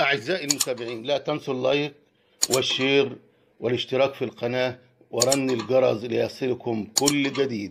أعزائي المتابعين لا تنسوا اللايك والشير والاشتراك في القناة ورن الجرس ليصلكم كل جديد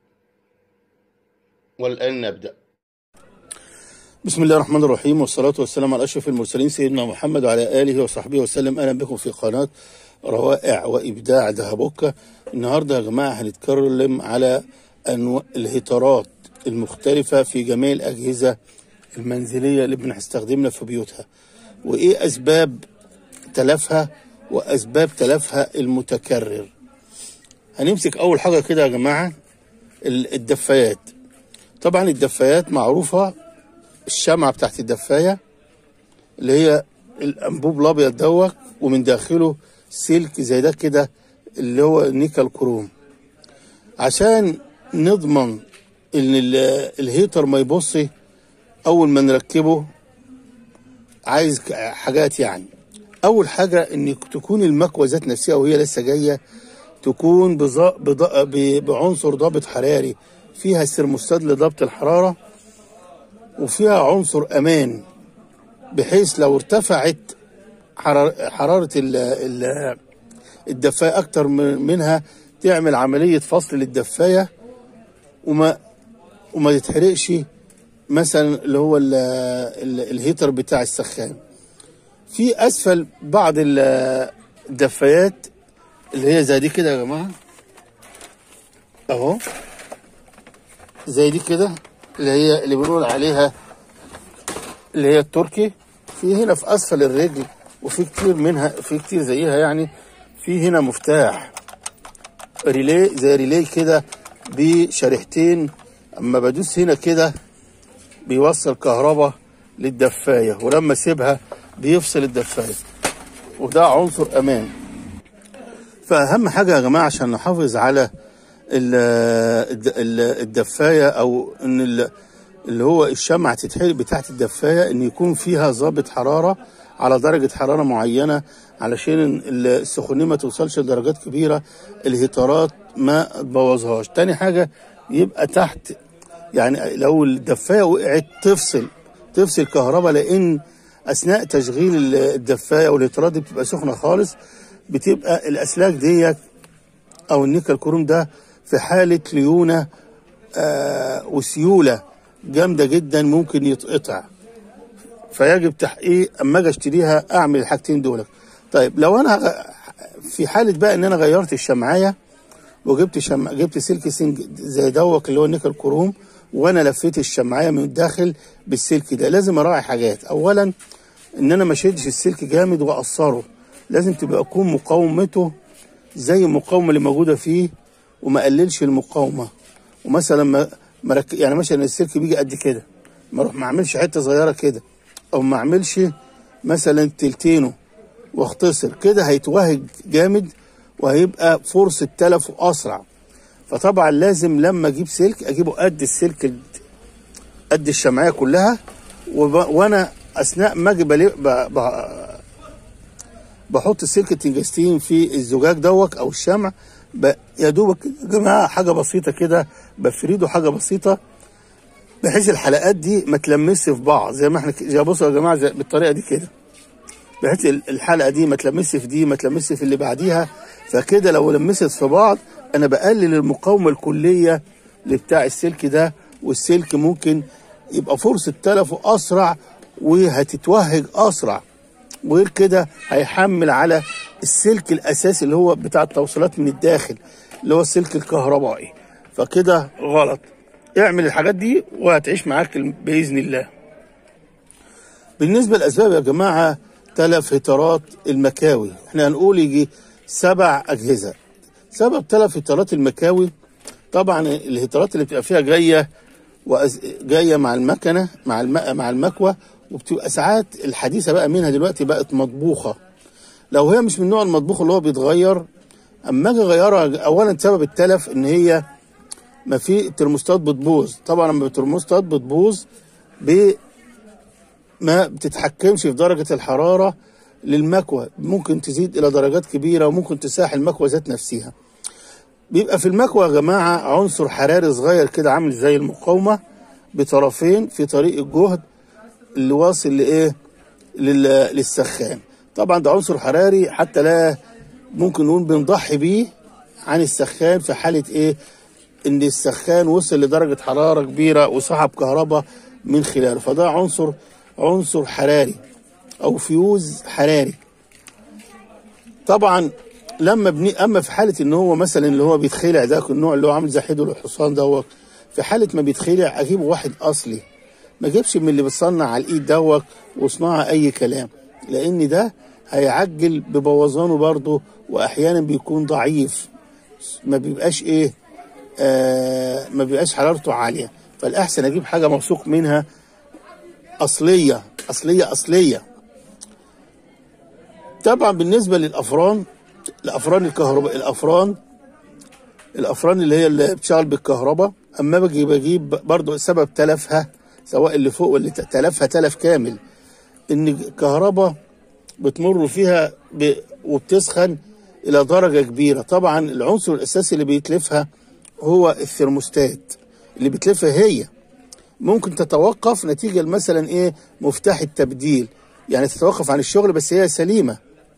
والآن نبدأ بسم الله الرحمن الرحيم والصلاة والسلام على أشرف المرسلين سيدنا محمد وعلى آله وصحبه وسلم أهلا بكم في قناة روائع وإبداع دهبوكة النهاردة يا جماعة هنتكلم على أنواع الهيترات المختلفة في جميع الأجهزة المنزلية اللي بنستخدمها في بيوتها وإيه أسباب تلفها وأسباب تلفها المتكرر هنمسك أول حاجة كده يا جماعة الدفايات طبعا الدفايات معروفة الشمعة بتاعت الدفاية اللي هي الأنبوب الأبيض دوت ومن داخله سلك زي ده كده اللي هو نيكل كروم عشان نضمن ان الهيتر ما يبصي اول ما نركبه عايز حاجات يعني اول حاجه ان تكون المكوه ذات نفسها وهي لسه جايه تكون بضا بضا بعنصر ضابط حراري فيها السرموستات لضبط الحراره وفيها عنصر امان بحيث لو ارتفعت حراره الدفايه اكتر منها تعمل عمليه فصل للدفايه وما وما تتحرقش مثلا اللي هو ال ال الهيتر بتاع السخان في اسفل بعض الدفايات اللي هي زي دي كده يا جماعه اهو زي دي كده اللي هي اللي بنقول عليها اللي هي التركي في هنا في اسفل الرجل وفي كتير منها في كتير زيها يعني في هنا مفتاح ريلي زي ريلي كده بشريحتين اما بدوس هنا كده بيوصل كهرباء للدفاية ولما اسيبها بيفصل الدفاية وده عنصر امان فاهم حاجة يا جماعة عشان نحافظ على الدفاية او ان اللي هو الشمعة تتحرق بتاعت الدفاية ان يكون فيها ضابط حرارة على درجة حرارة معينة علشان السخونية ما توصلش لدرجات كبيرة الهيترات ما تبوظهاش تاني حاجة يبقى تحت يعني لو الدفاية وقعت تفصل تفصل كهرباء لأن أثناء تشغيل الدفاية والهيترات دي بتبقى سخنة خالص بتبقى الأسلاك ديت أو النيكل كروم ده في حالة ليونة آه وسيولة جامدة جدا ممكن يتقطع فيجب تحقيق اما اجي اشتريها اعمل الحاجتين دول طيب لو انا في حاله بقى ان انا غيرت الشمعيه وجبت شمع جبت سلك سنج زي دوك اللي هو النيكل كروم وانا لفيت الشمعيه من الداخل بالسلك ده لازم اراعي حاجات اولا ان انا ما اشدش السلك جامد واقصره لازم تبقى تكون مقاومته زي المقاومه اللي موجوده فيه وما اقللش المقاومه ومثلا ما مرك... يعني مثلا السلك بيجي قد كده ما اروح ما اعملش حته صغيره كده او ما اعملش مثلا تلتينه واختصر كده هيتوهج جامد وهيبقى فرصة تلفه أسرع فطبعا لازم لما أجيب سلك أجيبه قد السلك قد الشمعية كلها وب... وأنا أثناء ما أجي بلي... ب... ب... بحط السلك التنجستين في الزجاج دوك أو الشمع ب... يا دوبك يا جماعة حاجة بسيطة كده بفريده حاجة بسيطة بحيث الحلقات دي ما تلمسش في بعض زي ما احنا زي بصوا يا جماعه زي بالطريقه دي كده بحيث الحلقه دي ما تلمسش في دي ما تلمسش في اللي بعديها فكده لو لمست في بعض انا بقلل المقاومه الكليه لبتاع السلك ده والسلك ممكن يبقى فرصه تلفه اسرع وهتتوهج اسرع وغير كده هيحمل على السلك الاساسي اللي هو بتاع التوصيلات من الداخل اللي هو السلك الكهربائي فكده غلط اعمل الحاجات دي وهتعيش معاك باذن الله بالنسبه للاسباب يا جماعه تلف هيترات المكاوي احنا هنقول يجي سبع اجهزه سبب تلف هيترات المكاوي طبعا الهيترات اللي بتبقى فيها جايه وأز... جايه مع المكنه مع الم... مع المكوه وبتبقى ساعات الحديثه بقى منها دلوقتي بقت مطبوخه لو هي مش من نوع المطبوخ اللي هو بيتغير اما اجي اغيرها اولا سبب التلف ان هي ما في الترموستات بتبوظ طبعا لما الترموستات بتبوظ ب ما بتتحكمش في درجة الحرارة للمكوى ممكن تزيد إلى درجات كبيرة وممكن تساح المكوى ذات نفسها بيبقى في المكوى يا جماعة عنصر حراري صغير كده عامل زي المقاومة بطرفين في طريق الجهد اللي واصل لإيه لل- للسخان طبعا ده عنصر حراري حتى لا ممكن نقول بنضحي بيه عن السخان في حالة ايه ان السخان وصل لدرجة حرارة كبيرة وسحب كهرباء من خلاله فده عنصر عنصر حراري او فيوز حراري طبعا لما بني اما في حاله ان هو مثلا اللي هو بيتخلع ده النوع اللي هو عامل زي حيدر الحصان دوت في حاله ما بيتخلع اجيب واحد اصلي ما اجيبش من اللي بتصنع على الايد دوت وصناعه اي كلام لان ده هيعجل ببوظانه برضه واحيانا بيكون ضعيف ما بيبقاش ايه آه ما بيبقاش حرارته عاليه فالاحسن اجيب حاجه موثوق منها اصليه اصليه اصليه طبعا بالنسبه للافران الافران الكهرباء الافران الافران اللي هي اللي بتشتغل بالكهرباء اما باجي بجيب برضو سبب تلفها سواء اللي فوق واللي ت- تلفها تلف كامل ان الكهرباء بتمر فيها ب... وبتسخن الى درجه كبيره طبعا العنصر الاساسي اللي بيتلفها هو الثرموستات اللي بتلفها هي ممكن تتوقف نتيجه مثلا ايه مفتاح التبديل يعني تتوقف عن الشغل بس هي سليمه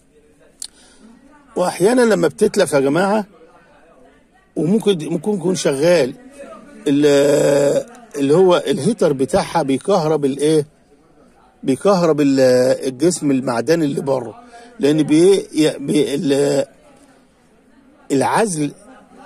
واحيانا لما بتتلف يا جماعه وممكن ممكن يكون شغال ال- اللي هو الهيتر بتاعها بيكهرب الايه بيكهرب ال- الجسم المعدني اللي بره لان بي ي- بي ال- العزل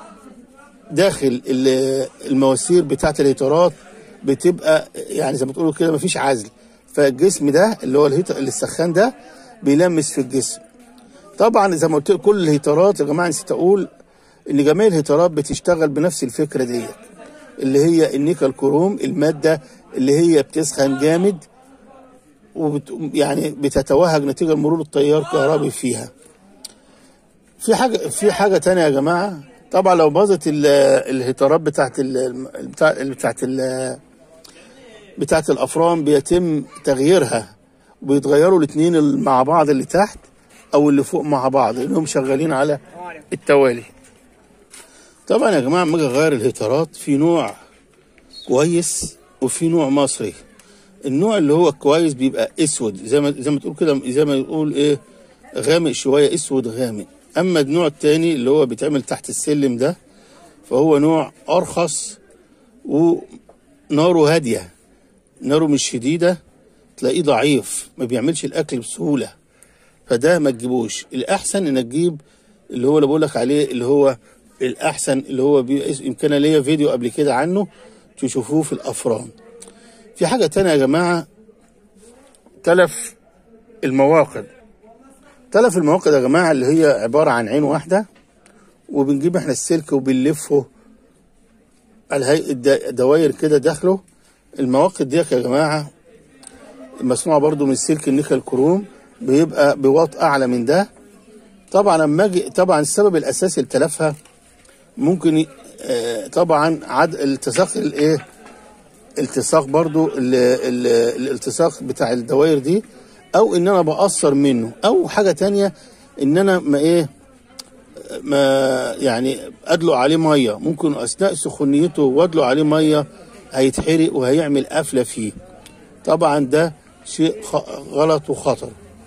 داخل ال- المواسير بتاعت الهيترات بتبقى يعني زي ما تقولوا كده مفيش عزل فالجسم ده اللي هو الهيتر اللي السخان ده بيلمس في الجسم طبعا زي ما قلت لكم كل الهيترات يا جماعه نسيت اقول ان جميع الهيترات بتشتغل بنفس الفكره ديت اللي هي النيكل كروم الماده اللي هي بتسخن جامد وبت يعني بتتوهج نتيجه مرور التيار الكهربي فيها في حاجه في حاجه تانية يا جماعه طبعا لو باظت ال- الهيترات بتاعت ال بتاع بتاعت ال بتاعت الافران بيتم تغييرها وبيتغيروا الاثنين مع بعض اللي تحت او اللي فوق مع بعض لانهم شغالين على التوالي طبعا يا جماعه لما اجي اغير الهيترات في نوع كويس وفي نوع مصري النوع اللي هو كويس بيبقى اسود زي ما زي ما تقول كده زي ما يقول ايه غامق شويه اسود غامق اما النوع التاني اللي هو بيتعمل تحت السلم ده فهو نوع ارخص وناره هاديه ناره مش شديده تلاقيه ضعيف ما بيعملش الاكل بسهوله فده ما تجيبوش الاحسن انك تجيب اللي هو اللي بقول لك عليه اللي هو الاحسن اللي هو بي- يمكن ليا فيديو قبل كده عنه تشوفوه في الافران في حاجه تانية يا جماعه تلف المواقد تلف المواقد يا جماعه اللي هي عباره عن عين واحده وبنجيب احنا السلك وبنلفه على هيئه دا- دواير كده داخله المواقد دي يا جماعه مصنوعه برضو من سلك النيكل كروم بيبقى بواط اعلى من ده طبعا لما اجي طبعا السبب الاساسي لتلفها ممكن ي- آه، طبعا عد التصاق الايه التصاق برضو ال- ال- الالتصاق بتاع الدوائر دي او ان انا بقصر منه او حاجه تانية ان انا ما ايه ما يعني ادلق عليه ميه ممكن اثناء سخونيته وادلق عليه ميه هيتحرق وهيعمل قفله فيه طبعا ده شيء خ- غلط وخطر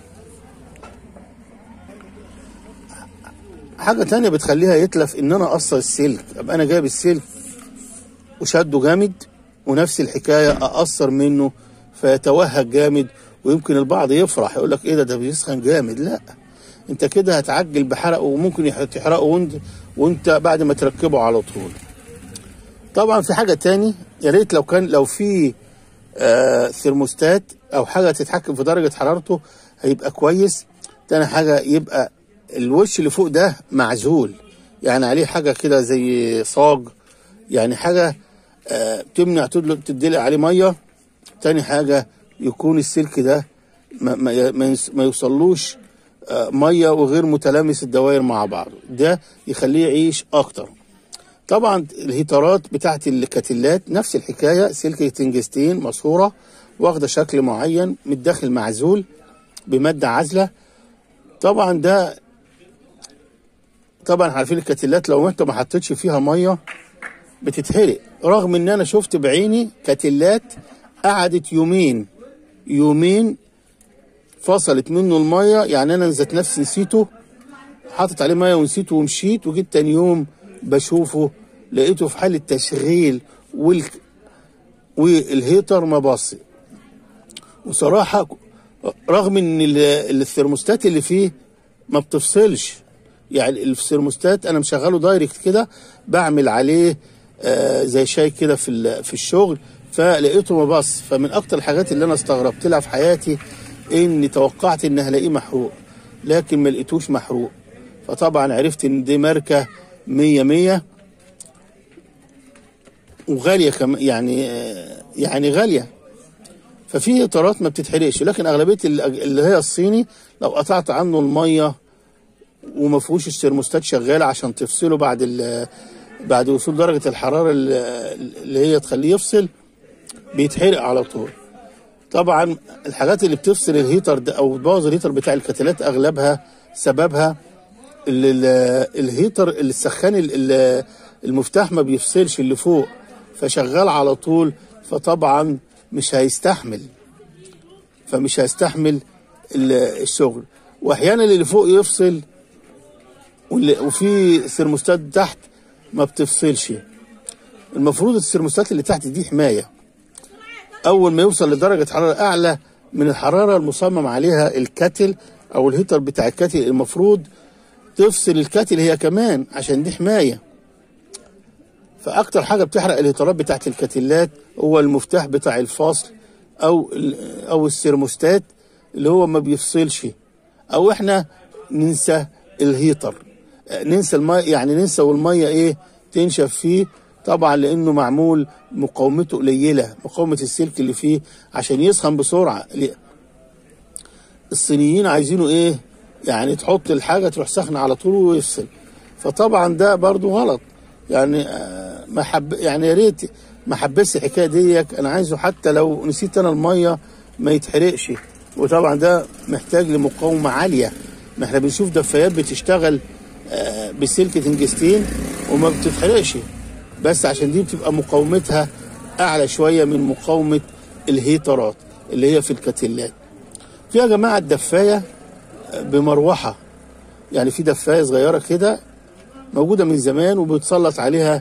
حاجة تانية بتخليها يتلف ان انا اقصر السلك ابقى انا جايب السلك وشده جامد ونفس الحكاية اقصر منه فيتوهج جامد ويمكن البعض يفرح يقول لك ايه ده ده بيسخن جامد لا انت كده هتعجل بحرقه وممكن يح- تحرقه وانت وانت بعد ما تركبه على طول طبعا في حاجة تاني يا ريت لو كان لو في آه ثرموستات او حاجة تتحكم في درجة حرارته هيبقى كويس تاني حاجة يبقى الوش اللي فوق ده معزول يعني عليه حاجة كده زي صاج يعني حاجة آه تمنع تدلق تدلق عليه مية تاني حاجة يكون السلك ده ما, ما, ما يس- ما يوصلوش آه مية وغير متلامس الدوائر مع بعض ده يخليه يعيش اكتر طبعا الهيترات بتاعت الكتلات نفس الحكايه سلك تنجستين مصهوره واخده شكل معين من الداخل معزول بماده عازله طبعا ده طبعا عارفين الكتلات لو انت ما حطيتش فيها ميه بتتحرق رغم ان انا شفت بعيني كتلات قعدت يومين يومين فصلت منه الميه يعني انا ذات نفسي نسيته حاطط عليه ميه ونسيته ومشيت وجيت تاني يوم بشوفه لقيته في حاله تشغيل وال والهيتر ما باصي وصراحه رغم ان ال- الثرموستات اللي فيه ما بتفصلش يعني الثرموستات انا مشغله دايركت كده بعمل عليه آه زي شاي كده في ال- في الشغل فلقيته ما باص فمن اكتر الحاجات اللي انا استغربت لها في حياتي اني توقعت ان هلاقيه محروق لكن ما لقيتوش محروق فطبعا عرفت ان دي ماركه 100 100 وغاليه كمان يعني آه، يعني غاليه ففي اطارات ما بتتحرقش لكن اغلبيه ال- اللي هي الصيني لو قطعت عنه الميه وما فيهوش الثرموستات شغاله عشان تفصله بعد ال- بعد وصول درجه الحراره ال- اللي هي تخليه يفصل بيتحرق على طول طبعا الحاجات اللي بتفصل الهيتر ده او بتبوظ الهيتر بتاع الكتلات اغلبها سببها ال- ال- الهيتر اللي السخان ال- ال- المفتاح ما بيفصلش اللي فوق فشغال على طول فطبعا مش هيستحمل فمش هيستحمل ال- الشغل واحيانا اللي فوق يفصل واللي- وفي ثرموستات تحت ما بتفصلش المفروض الثرموستات اللي تحت دي حمايه اول ما يوصل لدرجه حراره اعلى من الحراره المصمم عليها الكاتل او الهيتر بتاع الكاتل المفروض تفصل الكاتل هي كمان عشان دي حمايه فاكتر حاجه بتحرق الهيترات بتاعت الكاتلات هو المفتاح بتاع الفصل او ال- او الثرموستات اللي هو ما بيفصلش او احنا ننسى الهيتر ننسى الميه يعني ننسى والميه ايه تنشف فيه طبعا لانه معمول مقاومته قليله مقاومه السلك اللي فيه عشان يسخن بسرعه الصينيين عايزينه ايه يعني تحط الحاجه تروح سخنه على طول ويفصل فطبعا ده برضو غلط يعني آه، ما حب يعني يا ريت ما حبسش الحكايه ديك انا عايزه حتى لو نسيت انا الميه ما يتحرقش وطبعا ده محتاج لمقاومه عاليه ما احنا بنشوف دفايات بتشتغل آه، بسلك تنجستين وما بتتحرقش بس عشان دي بتبقى مقاومتها اعلى شويه من مقاومه الهيترات اللي هي في الكتلات في يا جماعه الدفايه بمروحه يعني في دفايه صغيره كده موجوده من زمان وبتسلط عليها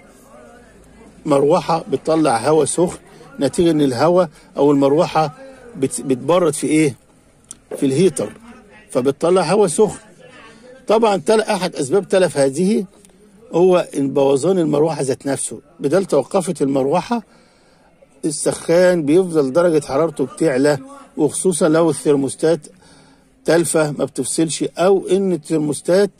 مروحه بتطلع هواء سخن نتيجه ان الهواء او المروحه بت- بتبرد في ايه؟ في الهيتر فبتطلع هواء سخن طبعا تل احد اسباب تلف هذه هو ان بوظان المروحه ذات نفسه بدل توقفت المروحه السخان بيفضل درجه حرارته بتعلى وخصوصا لو الثرموستات تلفه ما بتفصلش او ان الترموستات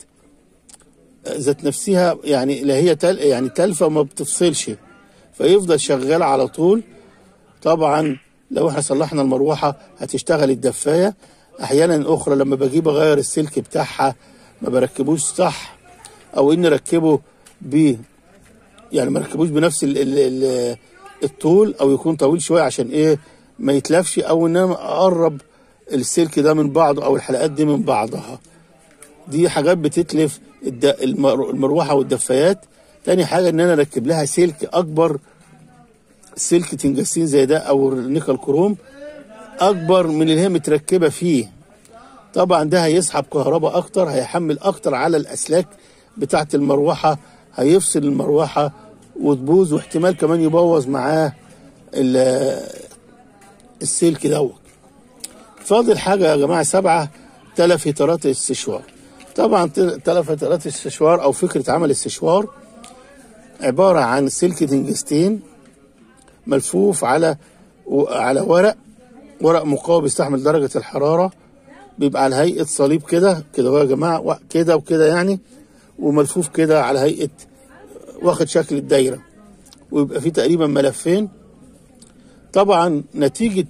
ذات نفسها يعني لا هي تل يعني تلفه ما بتفصلش فيفضل شغال على طول طبعا لو احنا صلحنا المروحه هتشتغل الدفايه احيانا اخرى لما بجيب اغير السلك بتاعها ما بركبوش صح او اني اركبه ب يعني ما ركبوش بنفس ال ال ال الطول او يكون طويل شويه عشان ايه ما يتلفش او ان انا اقرب السلك ده من بعضه او الحلقات دي من بعضها دي حاجات بتتلف الد- المر- المروحه والدفايات تاني حاجه ان انا اركب لها سلك اكبر سلك تنجستين زي ده او النيكل كروم اكبر من اللي هي متركبه فيه طبعا ده هيسحب كهرباء اكتر هيحمل اكتر على الاسلاك بتاعه المروحه هيفصل المروحه وتبوظ واحتمال كمان يبوظ معاه ال- السلك دوت فاضل حاجه يا جماعه سبعه تلف هيترات الاستشوار طبعا تل- تلف هيترات الاستشوار او فكره عمل السشوار عباره عن سلك تنجستين ملفوف على على ورق ورق مقاوم بيستحمل درجه الحراره بيبقى على هيئه صليب كده كده هو يا جماعه و- كده وكده يعني وملفوف كده على هيئه واخد شكل الدايره ويبقى فيه تقريبا ملفين طبعا نتيجه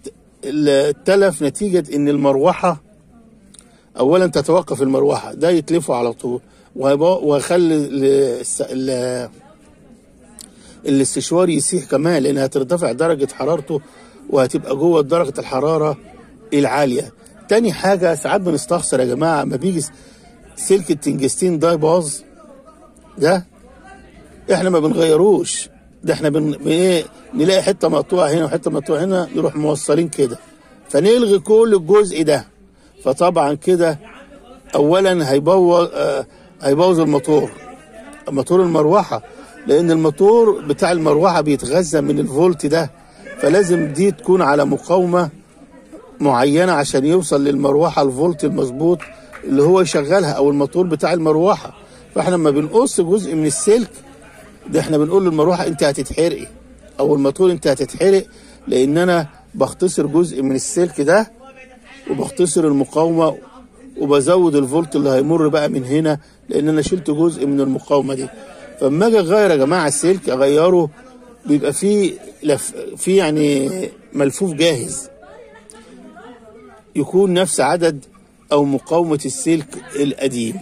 التلف نتيجه ان المروحه اولا تتوقف المروحه ده يتلفوا على طول وهيبقى- ويخلي ال- الس- ال- الاستشوار يسيح كمان لان هترتفع درجه حرارته وهتبقى جوه درجه الحراره العاليه تاني حاجه ساعات بنستخسر يا جماعه ما بيجي س- سلك التنجستين ده باظ ده احنا ما بنغيروش ده احنا بن بن- ايه نلاقي حته مقطوعه هنا وحته مقطوعه هنا نروح موصلين كده فنلغي كل الجزء ده فطبعا كده اولا هيبوظ آه هيبوظ الموتور موتور المروحه لان الموتور بتاع المروحه بيتغذى من الفولت ده فلازم دي تكون على مقاومه معينه عشان يوصل للمروحه الفولت المظبوط اللي هو يشغلها او الموتور بتاع المروحه فاحنا لما بنقص جزء من السلك ده احنا بنقول للمروحه انت هتتحرقي او الموتور انت هتتحرق لان انا بختصر جزء من السلك ده وبختصر المقاومه وبزود الفولت اللي هيمر بقى من هنا لان انا شلت جزء من المقاومه دي فاما اجي اغير يا جماعه السلك اغيره بيبقى فيه لف في يعني ملفوف جاهز يكون نفس عدد او مقاومه السلك القديم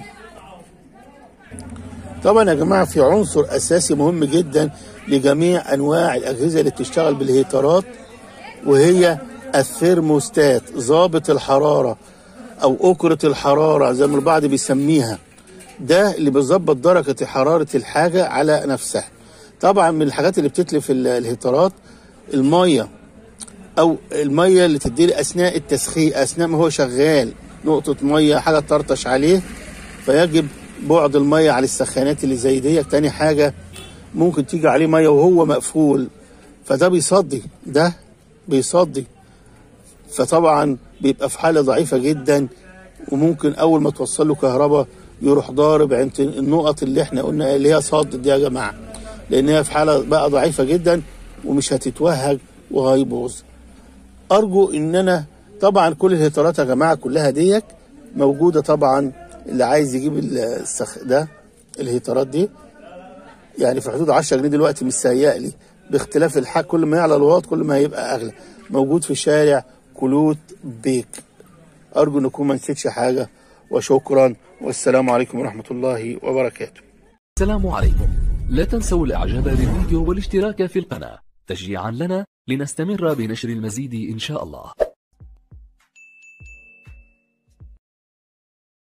طبعا يا جماعه في عنصر اساسي مهم جدا لجميع انواع الاجهزه اللي بتشتغل بالهيترات وهي الثيرموستات ضابط الحراره او اكره الحراره زي ما البعض بيسميها ده اللي بيظبط درجه حراره الحاجه على نفسها طبعا من الحاجات اللي بتتلف الهيترات الميه او الميه اللي تدي اثناء التسخين اثناء ما هو شغال نقطه ميه حاجه تطرطش عليه فيجب بعد الميه عن السخانات اللي زي دي تاني حاجه ممكن تيجي عليه ميه وهو مقفول فده بيصدي ده بيصدي فطبعا بيبقى في حاله ضعيفه جدا وممكن اول ما توصل له كهرباء يروح ضارب عند النقط اللي احنا قلنا اللي هي صد دي يا جماعه لان هي في حاله بقى ضعيفه جدا ومش هتتوهج وهيبوظ ارجو ان انا طبعا كل الهيترات يا جماعه كلها ديت موجوده طبعا اللي عايز يجيب السخ ده الهيترات دي يعني في حدود 10 جنيه دلوقتي مش لي باختلاف الحق كل ما يعلى الواط كل ما هيبقى اغلى موجود في شارع كلوت بيك ارجو ان اكون ما نسيتش حاجه وشكرا والسلام عليكم ورحمه الله وبركاته السلام عليكم لا تنسوا الاعجاب بالفيديو والاشتراك في القناه تشجيعا لنا لنستمر بنشر المزيد ان شاء الله